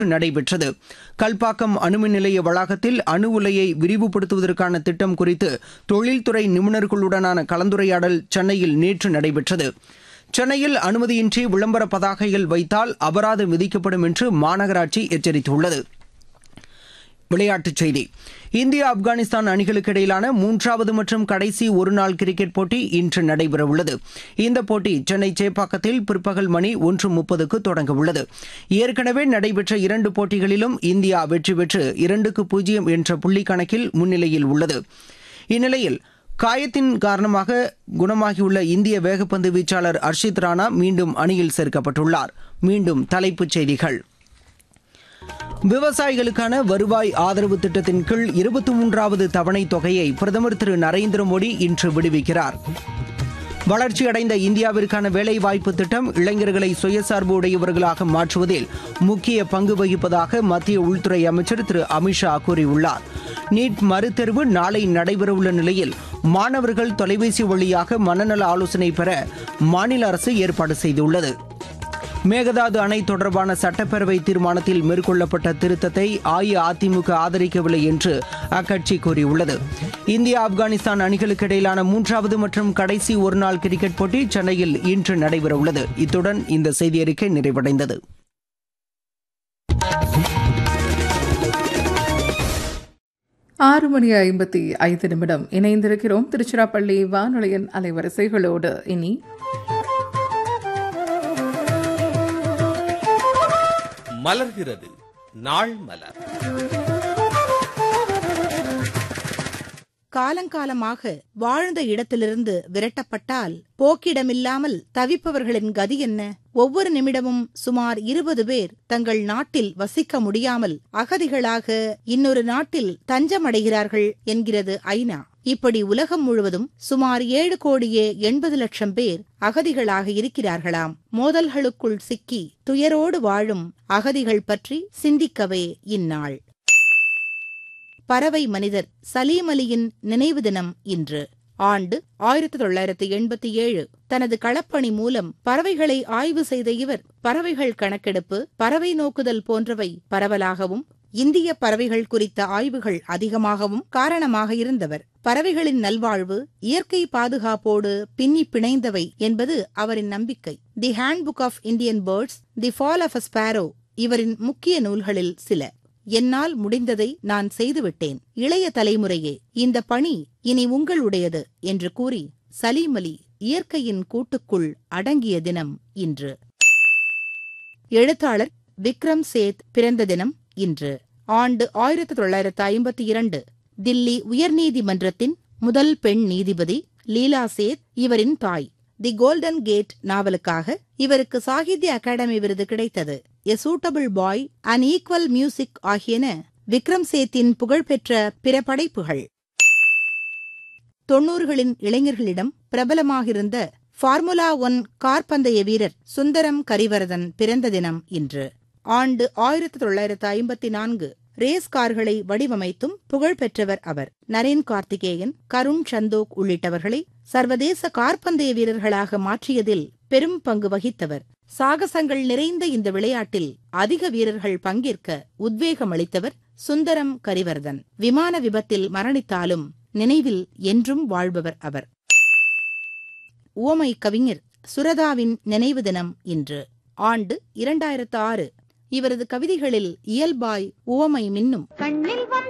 நடைபெற்றது கல்பாக்கம் அணுமின் நிலைய வளாகத்தில் அணு உலையை விரிவுபடுத்துவதற்கான திட்டம் குறித்து தொழில்துறை நிபுணர்களுடனான கலந்துரையாடல் சென்னையில் நேற்று நடைபெற்றது சென்னையில் அனுமதியின்றி விளம்பர பதாகைகள் வைத்தால் அபராதம் விதிக்கப்படும் என்று மாநகராட்சி எச்சரித்துள்ளது விளையாட்டுச் செய்தி இந்தியா ஆப்கானிஸ்தான் அணிகளுக்கு இடையிலான மூன்றாவது மற்றும் கடைசி ஒருநாள் கிரிக்கெட் போட்டி இன்று நடைபெறவுள்ளது இந்த போட்டி சென்னை சேப்பாக்கத்தில் பிற்பகல் மணி ஒன்று முப்பதுக்கு தொடங்கவுள்ளது ஏற்கனவே நடைபெற்ற இரண்டு போட்டிகளிலும் இந்தியா வெற்றி பெற்று இரண்டுக்கு பூஜ்ஜியம் என்ற புள்ளி கணக்கில் முன்னிலையில் உள்ளது இந்நிலையில் காயத்தின் காரணமாக குணமாகியுள்ள இந்திய வேகப்பந்து வீச்சாளர் அர்ஷித் ராணா மீண்டும் அணியில் சேர்க்கப்பட்டுள்ளார் மீண்டும் தலைப்புச் செய்திகள் விவசாயிகளுக்கான வருவாய் ஆதரவு திட்டத்தின் கீழ் இருபத்தி மூன்றாவது தவணை தொகையை பிரதமர் திரு நரேந்திர மோடி இன்று விடுவிக்கிறார் வளர்ச்சியடைந்த இந்தியாவிற்கான வேலைவாய்ப்பு திட்டம் இளைஞர்களை சுயசார்பு உடையவர்களாக மாற்றுவதில் முக்கிய பங்கு வகிப்பதாக மத்திய உள்துறை அமைச்சர் திரு அமித்ஷா கூறியுள்ளார் நீட் மறுதேர்வு நாளை நடைபெறவுள்ள நிலையில் மாணவர்கள் தொலைபேசி வழியாக மனநல ஆலோசனை பெற மாநில அரசு ஏற்பாடு செய்துள்ளது மேகதாது அணை தொடர்பான சட்டப்பேரவை தீர்மானத்தில் மேற்கொள்ளப்பட்ட திருத்தத்தை அஇஅதிமுக ஆதரிக்கவில்லை என்று அக்கட்சி கூறியுள்ளது இந்தியா ஆப்கானிஸ்தான் அணிகளுக்கு இடையிலான மூன்றாவது மற்றும் கடைசி ஒருநாள் கிரிக்கெட் போட்டி சென்னையில் இன்று நடைபெறவுள்ளது இத்துடன் இந்த செய்தியறிக்கை நிறைவடைந்தது ஆறு மணி ஐம்பத்தி ஐந்து நிமிடம் இணைந்திருக்கிறோம் திருச்சிராப்பள்ளி வானொலியின் அலைவரிசைகளோடு இனி மலர்கிறது நாள் மலர் காலங்காலமாக வாழ்ந்த இடத்திலிருந்து விரட்டப்பட்டால் போக்கிடமில்லாமல் தவிப்பவர்களின் கதி என்ன ஒவ்வொரு நிமிடமும் சுமார் இருபது பேர் தங்கள் நாட்டில் வசிக்க முடியாமல் அகதிகளாக இன்னொரு நாட்டில் தஞ்சமடைகிறார்கள் என்கிறது ஐநா இப்படி உலகம் முழுவதும் சுமார் ஏழு கோடியே எண்பது லட்சம் பேர் அகதிகளாக இருக்கிறார்களாம் மோதல்களுக்குள் சிக்கி துயரோடு வாழும் அகதிகள் பற்றி சிந்திக்கவே இந்நாள் பறவை மனிதர் சலீம் அலியின் நினைவு தினம் இன்று ஆண்டு ஆயிரத்தி தொள்ளாயிரத்தி எண்பத்தி ஏழு தனது களப்பணி மூலம் பறவைகளை ஆய்வு செய்த இவர் பறவைகள் கணக்கெடுப்பு பறவை நோக்குதல் போன்றவை பரவலாகவும் இந்திய பறவைகள் குறித்த ஆய்வுகள் அதிகமாகவும் காரணமாக இருந்தவர் பறவைகளின் நல்வாழ்வு இயற்கை பாதுகாப்போடு பின்னி பிணைந்தவை என்பது அவரின் நம்பிக்கை the handbook of Indian birds the fall of a sparrow இவரின் முக்கிய நூல்களில் சில என்னால் முடிந்ததை நான் செய்துவிட்டேன் இளைய தலைமுறையே இந்த பணி இனி உங்களுடையது என்று கூறி சலீம் அலி இயற்கையின் கூட்டுக்குள் அடங்கிய தினம் இன்று எழுத்தாளர் விக்ரம் சேத் பிறந்த தினம் இன்று ஆண்டு ஆயிரத்தி தொள்ளாயிரத்து ஐம்பத்தி இரண்டு தில்லி உயர்நீதிமன்றத்தின் முதல் பெண் நீதிபதி லீலா சேத் இவரின் தாய் தி கோல்டன் கேட் நாவலுக்காக இவருக்கு சாகித்ய அகாடமி விருது கிடைத்தது a suitable boy and equal music ஆகியன விக்ரம் சேத்தின் புகழ்பெற்ற பிற படைப்புகள் தொன்னூறுகளின் இளைஞர்களிடம் பிரபலமாகிருந்த ஃபார்முலா ஒன் கார் பந்தய வீரர் சுந்தரம் கரிவரதன் பிறந்த தினம் இன்று ஆண்டு ஆயிரத்தி தொள்ளாயிரத்து ஐம்பத்தி நான்கு ரேஸ் கார்களை வடிவமைத்தும் புகழ்பெற்றவர் அவர் நரேன் கார்த்திகேயன் கருண் சந்தோக் உள்ளிட்டவர்களை சர்வதேச கார்பந்தய வீரர்களாக மாற்றியதில் பெரும் பங்கு வகித்தவர் சாகசங்கள் நிறைந்த இந்த விளையாட்டில் அதிக வீரர்கள் பங்கேற்க உத்வேகம் அளித்தவர் சுந்தரம் கரிவர்தன் விமான விபத்தில் மரணித்தாலும் நினைவில் என்றும் வாழ்பவர் அவர் உவமை கவிஞர் சுரதாவின் நினைவு தினம் இன்று ஆண்டு இரண்டாயிரத்து ஆறு இவரது கவிதைகளில் இயல்பாய் உவமை மின்னும் கண்ணில்